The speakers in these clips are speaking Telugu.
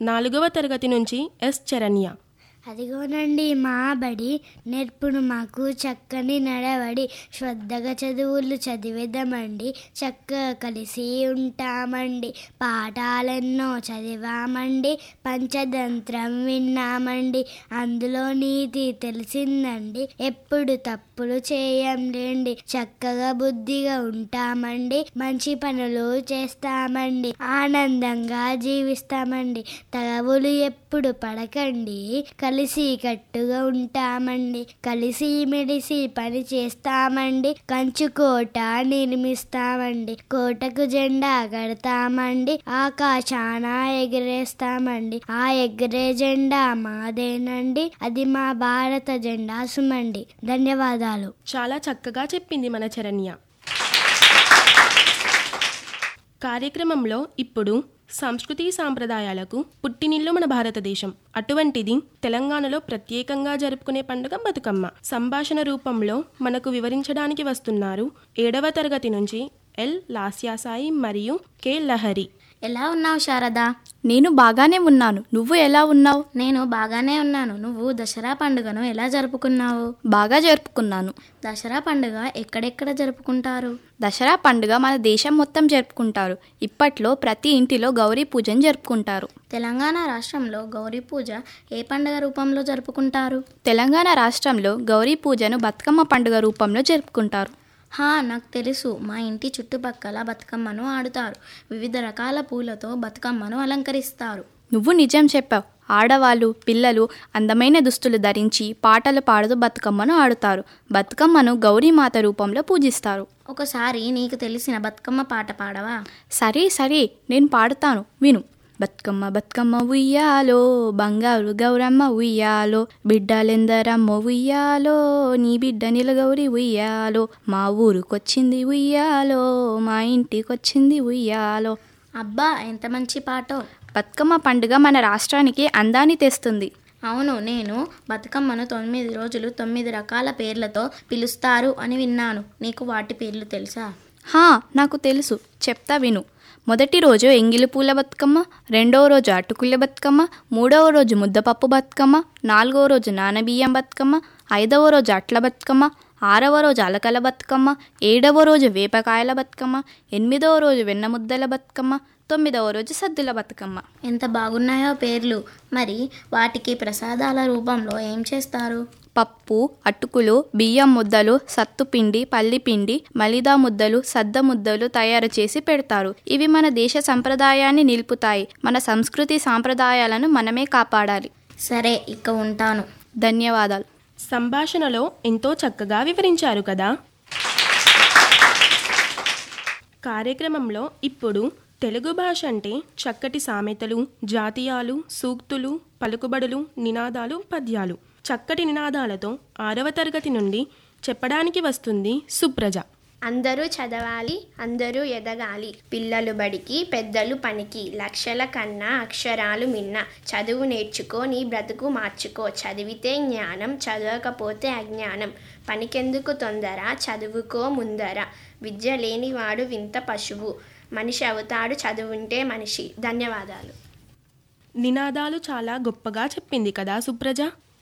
నాలుగవ తరగతి నుంచి ఎస్ చరణ్య అదిగోనండి మా బడి నేర్పును మాకు చక్కని నడవడి శ్రద్ధగా చదువులు చదివేద్దామండి చక్కగా కలిసి ఉంటామండి పాఠాలెన్నో చదివామండి పంచతంత్రం విన్నామండి అందులో నీతి తెలిసిందండి ఎప్పుడు తప్పులు చేయంలేండి చక్కగా బుద్ధిగా ఉంటామండి మంచి పనులు చేస్తామండి ఆనందంగా జీవిస్తామండి తగవులు ఎప్పుడు పడకండి కలిసి కట్టుగా ఉంటామండి కలిసి మెలిసి పని చేస్తామండి కంచు కోట నిర్మిస్తామండి కోటకు జెండా కడతామండి ఆకాశాన ఎగరేస్తామండి ఆ ఎగరే జెండా మాదేనండి అది మా భారత జెండా సుమండి ధన్యవాదాలు చాలా చక్కగా చెప్పింది మన చరణ్య కార్యక్రమంలో ఇప్పుడు సంస్కృతి సాంప్రదాయాలకు పుట్టినిల్లు మన భారతదేశం అటువంటిది తెలంగాణలో ప్రత్యేకంగా జరుపుకునే పండుగ బతుకమ్మ సంభాషణ రూపంలో మనకు వివరించడానికి వస్తున్నారు ఏడవ తరగతి నుంచి ఎల్ లాస్యాసాయి మరియు కె లహరి ఎలా ఉన్నావు శారదా నేను బాగానే ఉన్నాను నువ్వు ఎలా ఉన్నావు నేను బాగానే ఉన్నాను నువ్వు దసరా పండుగను ఎలా జరుపుకున్నావు బాగా జరుపుకున్నాను దసరా పండుగ ఎక్కడెక్కడ జరుపుకుంటారు దసరా పండుగ మన దేశం మొత్తం జరుపుకుంటారు ఇప్పట్లో ప్రతి ఇంటిలో గౌరీ పూజను జరుపుకుంటారు తెలంగాణ రాష్ట్రంలో గౌరీ పూజ ఏ పండుగ రూపంలో జరుపుకుంటారు తెలంగాణ రాష్ట్రంలో గౌరీ పూజను బతుకమ్మ పండుగ రూపంలో జరుపుకుంటారు హా నాకు తెలుసు మా ఇంటి చుట్టుపక్కల బతుకమ్మను ఆడుతారు వివిధ రకాల పూలతో బతుకమ్మను అలంకరిస్తారు నువ్వు నిజం చెప్పావు ఆడవాళ్ళు పిల్లలు అందమైన దుస్తులు ధరించి పాటలు పాడుతూ బతుకమ్మను ఆడుతారు బతుకమ్మను గౌరీమాత రూపంలో పూజిస్తారు ఒకసారి నీకు తెలిసిన బతుకమ్మ పాట పాడవా సరే సరే నేను పాడుతాను విను బతుకమ్మ బతుకమ్మ ఉయ్యాలో బంగారు గౌరమ్మ ఉయ్యాలో బిడ్డలెందరమ్మ ఉయ్యాలో నీ బిడ్డ నిలగౌరి ఉయ్యాలో మా ఊరుకొచ్చింది ఉయ్యాలో మా ఇంటికొచ్చింది ఉయ్యాలో అబ్బా ఎంత మంచి పాటో బతుకమ్మ పండుగ మన రాష్ట్రానికి అందాన్ని తెస్తుంది అవును నేను బతుకమ్మను తొమ్మిది రోజులు తొమ్మిది రకాల పేర్లతో పిలుస్తారు అని విన్నాను నీకు వాటి పేర్లు తెలుసా హా నాకు తెలుసు చెప్తా విను మొదటి రోజు ఎంగిలి పూల బతుకమ్మ రెండవ రోజు అటుకుల బతుకమ్మ మూడవ రోజు ముద్దపప్పు బతుకమ్మ నాలుగవ రోజు నానబియ్యం బతుకమ్మ ఐదవ రోజు అట్ల బతుకమ్మ ఆరవ రోజు అలకల బతుకమ్మ ఏడవ రోజు వేపకాయల బతుకమ్మ ఎనిమిదవ రోజు వెన్న ముద్దల బతుకమ్మ తొమ్మిదవ రోజు సద్దుల బతుకమ్మ ఎంత బాగున్నాయో పేర్లు మరి వాటికి ప్రసాదాల రూపంలో ఏం చేస్తారు పప్పు అటుకులు బియ్యం ముద్దలు సత్తుపిండి పల్లిపిండి మలిదా ముద్దలు సద్ద ముద్దలు తయారు చేసి పెడతారు ఇవి మన దేశ సంప్రదాయాన్ని నిలుపుతాయి మన సంస్కృతి సాంప్రదాయాలను మనమే కాపాడాలి సరే ఇక ఉంటాను ధన్యవాదాలు సంభాషణలో ఎంతో చక్కగా వివరించారు కదా కార్యక్రమంలో ఇప్పుడు తెలుగు భాష అంటే చక్కటి సామెతలు జాతీయాలు సూక్తులు పలుకుబడులు నినాదాలు పద్యాలు చక్కటి నినాదాలతో ఆరవ తరగతి నుండి చెప్పడానికి వస్తుంది సుప్రజ అందరూ చదవాలి అందరూ ఎదగాలి పిల్లలు బడికి పెద్దలు పనికి లక్షల కన్నా అక్షరాలు మిన్న చదువు నేర్చుకో నీ బ్రతుకు మార్చుకో చదివితే జ్ఞానం చదవకపోతే అజ్ఞానం పనికెందుకు తొందర చదువుకో ముందర విద్య లేనివాడు వింత పశువు మనిషి అవుతాడు చదువుంటే మనిషి ధన్యవాదాలు నినాదాలు చాలా గొప్పగా చెప్పింది కదా సుప్రజ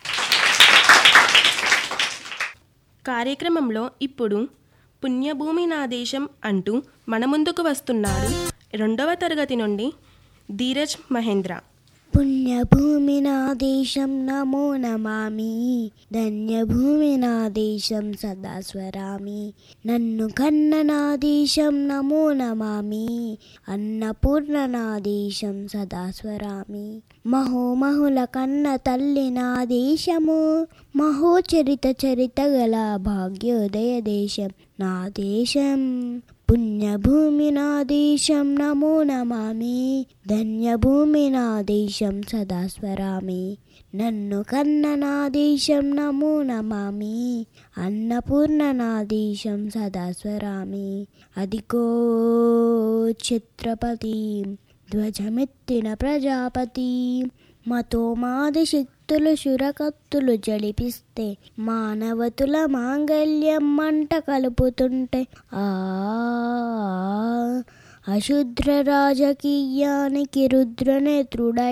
కార్యక్రమంలో ఇప్పుడు పుణ్యభూమి నా దేశం అంటూ మన ముందుకు వస్తున్నాడు రెండవ తరగతి నుండి ధీరజ్ మహేంద్ర పుణ్యభూమి నా దేశం నమో నమామి ధన్యభూమి నా దేశం సదా స్వరామి నన్ను కన్న నా దేశం నమో నమామి అన్నపూర్ణ నా దేశం సదా స్వరామి మహోమహుల కన్న తల్లి నా దేశము మహోచరిత చరిత గల భాగ్యోదయ దేశం నా దేశం పుణ్యభూమి నా దేశం నమో నమామి ధన్యభూమి నా దేశం సదా స్వరామి నన్ను కన్న నా దేశం నమో నమామి అన్నపూర్ణ నా దేశం సదా స్వరామి అదిగో ఛత్రపతి ధ్వజమెత్తిన ప్రజాపతి మతో మాది శక్తులు శురకత్తులు జడిపిస్తే మానవతుల మాంగల్యం మంట కలుపుతుంటే ఆ అశుద్ర రాజకీయానికి రుద్రనేత్రుడై